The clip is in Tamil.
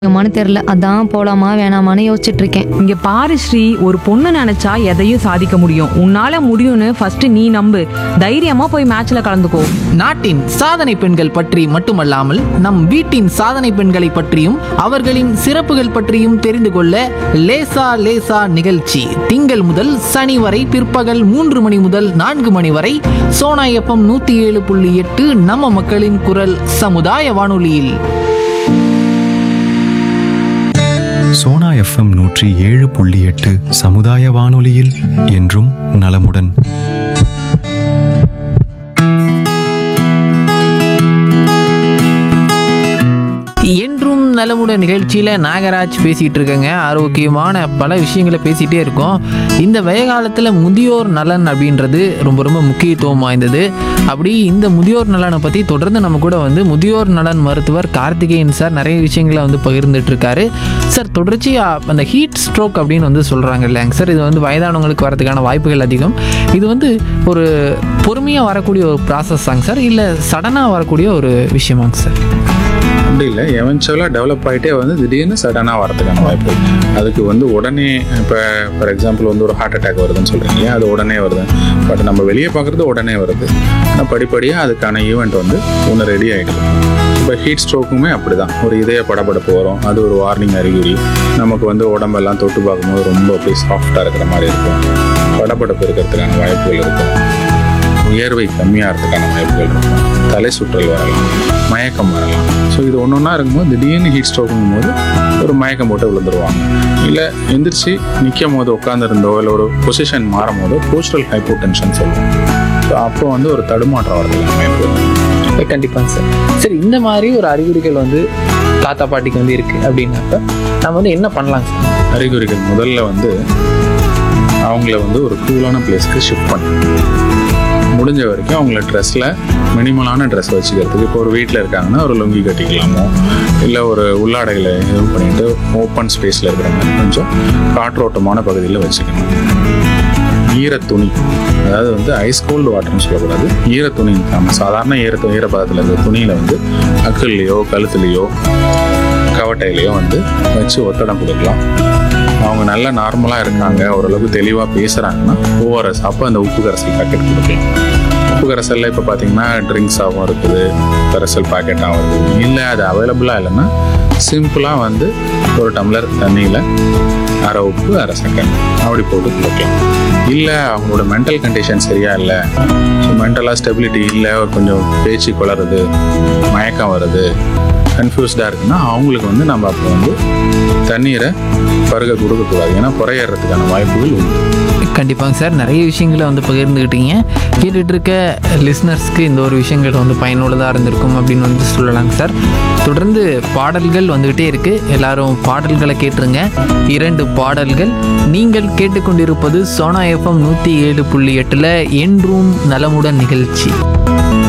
எங்கம்மான்னு தெரில அதான் போலாமா வேணாமான்னு யோசிச்சுட்டு இருக்கேன் இங்க பாரு ஸ்ரீ ஒரு பொண்ணு நினைச்சா எதையும் சாதிக்க முடியும் உன்னால முடியும்னு ஃபர்ஸ்ட் நீ நம்பு தைரியமா போய் மேட்ச்ல கலந்துக்கோ நாட்டின் சாதனை பெண்கள் பற்றி மட்டுமல்லாமல் நம் வீட்டின் சாதனை பெண்களை பற்றியும் அவர்களின் சிறப்புகள் பற்றியும் தெரிந்து கொள்ள லேசா லேசா நிகழ்ச்சி திங்கள் முதல் சனி வரை பிற்பகல் மூன்று மணி முதல் நான்கு மணி வரை சோனா எஃப்எம் நூத்தி ஏழு புள்ளி எட்டு நம்ம மக்களின் குரல் சமுதாய வானொலியில் சோனா எஃப்எம் நூற்றி ஏழு புள்ளி எட்டு சமுதாய வானொலியில் என்றும் நலமுடன் என்றும் நலமுடன் நிகழ்ச்சியில் நாகராஜ் பேசிகிட்டு இருக்கேங்க ஆரோக்கியமான பல விஷயங்களை பேசிகிட்டே இருக்கோம் இந்த வெய காலத்தில் முதியோர் நலன் அப்படின்றது ரொம்ப ரொம்ப முக்கியத்துவம் வாய்ந்தது அப்படி இந்த முதியோர் நலனை பற்றி தொடர்ந்து நம்ம கூட வந்து முதியோர் நலன் மருத்துவர் கார்த்திகேயன் சார் நிறைய விஷயங்களை வந்து பகிர்ந்துட்டு இருக்காரு சார் தொடர்ச்சியாக அந்த ஹீட் ஸ்ட்ரோக் அப்படின்னு வந்து சொல்கிறாங்க இல்லைங்க சார் இது வந்து வயதானவங்களுக்கு வரதுக்கான வாய்ப்புகள் அதிகம் இது வந்து ஒரு பொறுமையாக வரக்கூடிய ஒரு ப்ராசஸ் தாங்க சார் இல்லை சடனாக வரக்கூடிய ஒரு விஷயமாங்க சார் அப்படி இல்லை எவென்ச்சுவலாக டெவலப் ஆகிட்டே வந்து திடீர்னு சடனாக வரதுக்கான வாய்ப்பு அதுக்கு வந்து உடனே இப்போ ஃபார் எக்ஸாம்பிள் வந்து ஒரு ஹார்ட் அட்டாக் வருதுன்னு சொல்கிறீங்க அது உடனே வருது பட் நம்ம வெளியே பார்க்குறது உடனே வருது ஆனால் படிப்படியாக அதுக்கான ஈவெண்ட் வந்து ஒன்று ரெடி ஆகிடுது இப்போ ஹீட் ஸ்ட்ரோக்குமே அப்படி தான் ஒரு இதய படபடப்பு வரும் அது ஒரு வார்னிங் அறிகுறி நமக்கு வந்து உடம்பெல்லாம் தொட்டு பார்க்கும்போது ரொம்ப அப்படியே சாஃப்டாக இருக்கிற மாதிரி இருக்கும் படபடப்பு இருக்கிறதுக்கான வாய்ப்புகள் இருக்கும் உயர்வை கம்மியாகிறதுக்கான வாய்ப்புகள் இருக்கும் தலை சுற்றல் வரலாம் மயக்கம் வரலாம் ஸோ இது ஒன்று ஒன்றா இருக்கும்போது திடீர்னு ஹீட் ஸ்ட்ரோக்குங்கும் போது ஒரு மயக்கம் போட்டு விழுந்துருவாங்க இல்லை எந்திரிச்சு நிற்கும் போது உட்காந்துருந்தோ இல்லை ஒரு பொசிஷன் மாறும் போதோ போஸ்டல் ஹைப்போடென்ஷன் சொல்லுவோம் ஸோ அப்போ வந்து ஒரு தடுமாற்றம் வரதுக்கான வாய்ப்பு இருக்கு. கண்டிப்பாங்க சார் சரி இந்த மாதிரி ஒரு அறிகுறிகள் வந்து தாத்தா பாட்டிக்கு வந்து இருக்கு அப்படின்னாக்க நம்ம வந்து என்ன பண்ணலாங்க சார் அறிகுறிகள் முதல்ல வந்து அவங்கள வந்து ஒரு கூலான பிளேஸ்க்கு ஷிஃப்ட் பண்ணணும் முடிஞ்ச வரைக்கும் அவங்கள ட்ரெஸ்ஸில் மினிமலான ட்ரெஸ் வச்சுக்கிறதுக்கு இப்போ ஒரு வீட்டில் இருக்காங்கன்னா ஒரு லுங்கி கட்டிக்கலாமோ இல்லை ஒரு உள்ளாடைகளை இது பண்ணிட்டு ஓப்பன் ஸ்பேஸில் இருக்கிற மாதிரி கொஞ்சம் காற்றோட்டமான பகுதியில் வச்சுக்கணும் ஈர துணி அதாவது வந்து ஐஸ் கோல்டு வாட்டர்னு சொல்லக்கூடாது ஈர துணி நம்ம சாதாரண ஈர ஈரப்பதத்தில் இருக்கிற துணியில் வந்து அக்கல்லையோ கழுத்துலையோ கவட்டையிலையோ வந்து வச்சு ஒத்தடம் கொடுக்கலாம் அவங்க நல்லா நார்மலாக இருக்காங்க ஓரளவுக்கு தெளிவாக பேசுகிறாங்கன்னா ஓஆர்எஸ் அப்போ அந்த உப்பு கரைசல் பாக்கெட் கொடுக்கலாம் உப்பு கரைசலில் இப்போ பார்த்தீங்கன்னா ட்ரிங்க்ஸாகவும் இருக்குது கரைசல் பாக்கெட்டாகவும் இருக்குது இல்லை அது அவைலபிளாக இல்லைன்னா சிம்பிளாக வந்து ஒரு டம்ளர் தண்ணியில் அரை உப்பு அரை சக்கரை அப்படி போட்டு கொடுக்கலாம் இல்லை அவங்களோட மென்டல் கண்டிஷன் சரியா இல்லை ஸோ மென்டலாக ஸ்டெபிலிட்டி இல்லை ஒரு கொஞ்சம் பேச்சு குளறுது மயக்கம் வருது கன்ஃபியூஸ்டாக இருக்குன்னா அவங்களுக்கு வந்து நம்ம அப்போ வந்து தண்ணீரை பருக கொடுக்கக்கூடாது ஏன்னா குறையறதுக்கான வாய்ப்புகள் உண்டு கண்டிப்பாங்க சார் நிறைய விஷயங்களை வந்து பகிர்ந்துக்கிட்டீங்க கேட்டுட்டு இருக்க லிஸ்னர்ஸ்க்கு இந்த ஒரு விஷயங்கள் வந்து பயனுள்ளதாக இருந்திருக்கும் அப்படின்னு வந்து சொல்லலாங்க சார் தொடர்ந்து பாடல்கள் வந்துகிட்டே இருக்கு எல்லாரும் பாடல்களை கேட்டுருங்க இரண்டு பாடல்கள் நீங்கள் கேட்டுக்கொண்டிருப்பது சோனா எஃப்எம் நூற்றி ஏழு புள்ளி எட்டில் என்றும் நலமுடன் நிகழ்ச்சி